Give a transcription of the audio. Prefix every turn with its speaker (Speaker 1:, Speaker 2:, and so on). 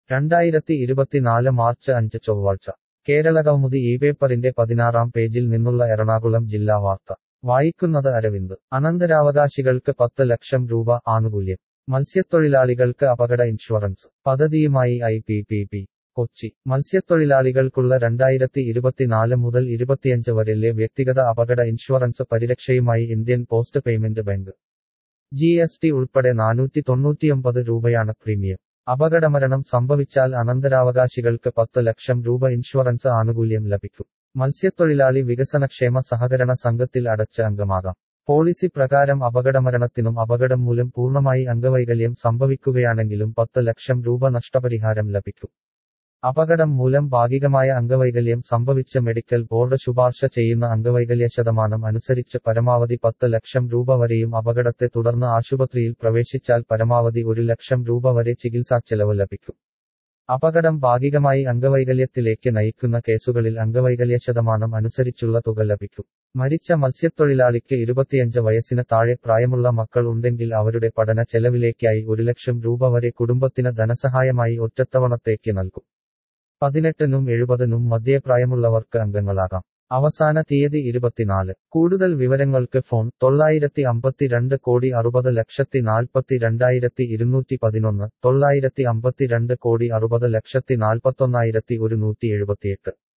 Speaker 1: രണ്ടായിരത്തി ഇരുപത്തിനാല് മാർച്ച് അഞ്ച് ചൊവ്വാഴ്ച കേരളകൗമുദി ഈ പേപ്പറിന്റെ പതിനാറാം പേജിൽ നിന്നുള്ള എറണാകുളം ജില്ലാ വാർത്ത വായിക്കുന്നത് അരവിന്ദ് അനന്തരാവകാശികൾക്ക് പത്ത് ലക്ഷം രൂപ ആനുകൂല്യം മത്സ്യത്തൊഴിലാളികൾക്ക് അപകട ഇൻഷുറൻസ് പദ്ധതിയുമായി I P P P Kochi മത്സ്യത്തൊഴിലാളികൾക്കുള്ള രണ്ടായിരത്തി ഇരുപത്തിനാല് മുതൽ ഇരുപത്തിയഞ്ച് വരെലെ വ്യക്തിഗത അപകട ഇൻഷുറൻസ് പരിരക്ഷയുമായി Indian post payment bank G S T ഉൾപ്പെടെ നാനൂറ്റി തൊണ്ണൂറ്റിയൊമ്പത് രൂപയാണ് പ്രീമിയം അപകടമരണം സംഭവിച്ചാൽ അനന്തരാവകാശികൾക്ക് പത്ത് ലക്ഷം രൂപ ഇൻഷുറൻസ് ആനുകൂല്യം ലഭിക്കും മത്സ്യത്തൊഴിലാളി വികസനക്ഷേമ സഹകരണ സംഘത്തിൽ അടച്ച അംഗമാകാം പോളിസി പ്രകാരം അപകടമരണത്തിനും അപകടം മൂലം പൂർണ്ണമായി അംഗവൈകല്യം സംഭവിക്കുകയാണെങ്കിലും പത്ത് ലക്ഷം രൂപ നഷ്ടപരിഹാരം ലഭിക്കും അപകടം മൂലം ഭാഗികമായ അംഗവൈകല്യം സംഭവിച്ച മെഡിക്കൽ ബോർഡ് ശുപാർശ ചെയ്യുന്ന അംഗവൈകല്യ ശതമാനം അനുസരിച്ച് പരമാവധി പത്ത് ലക്ഷം രൂപ വരെയും അപകടത്തെ തുടർന്ന് ആശുപത്രിയിൽ പ്രവേശിച്ചാൽ പരമാവധി ഒരു ലക്ഷം രൂപ വരെ ചികിത്സാച്ചെലവ് ലഭിക്കും അപകടം ഭാഗികമായി അംഗവൈകല്യത്തിലേക്ക് നയിക്കുന്ന കേസുകളിൽ അംഗവൈകല്യ ശതമാനം അനുസരിച്ചുള്ള തുക ലഭിക്കും മരിച്ച മത്സ്യത്തൊഴിലാളിക്ക് ഇരുപത്തിയഞ്ച് വയസ്സിന് താഴെ പ്രായമുള്ള മക്കൾ ഉണ്ടെങ്കിൽ അവരുടെ പഠന ചെലവിലേക്കായി ഒരു ലക്ഷം രൂപ വരെ കുടുംബത്തിന് ധനസഹായമായി ഒറ്റത്തവണത്തേക്ക് നൽകും പതിനെട്ടിനും എഴുപതിനും മധ്യപ്രായമുള്ളവർക്ക് അംഗങ്ങളാകാം അവസാന തീയതി ഇരുപത്തിനാല് കൂടുതൽ വിവരങ്ങൾക്ക് ഫോൺ തൊള്ളായിരത്തി അമ്പത്തിരണ്ട് കോടി അറുപത് ലക്ഷത്തി നാൽപ്പത്തി രണ്ടായിരത്തി ഇരുന്നൂറ്റി പതിനൊന്ന് തൊള്ളായിരത്തി അമ്പത്തിരണ്ട് കോടി അറുപത് ലക്ഷത്തി നാൽപ്പത്തൊന്നായിരത്തി ഒരുന്നൂറ്റി എഴുപത്തിയെട്ട്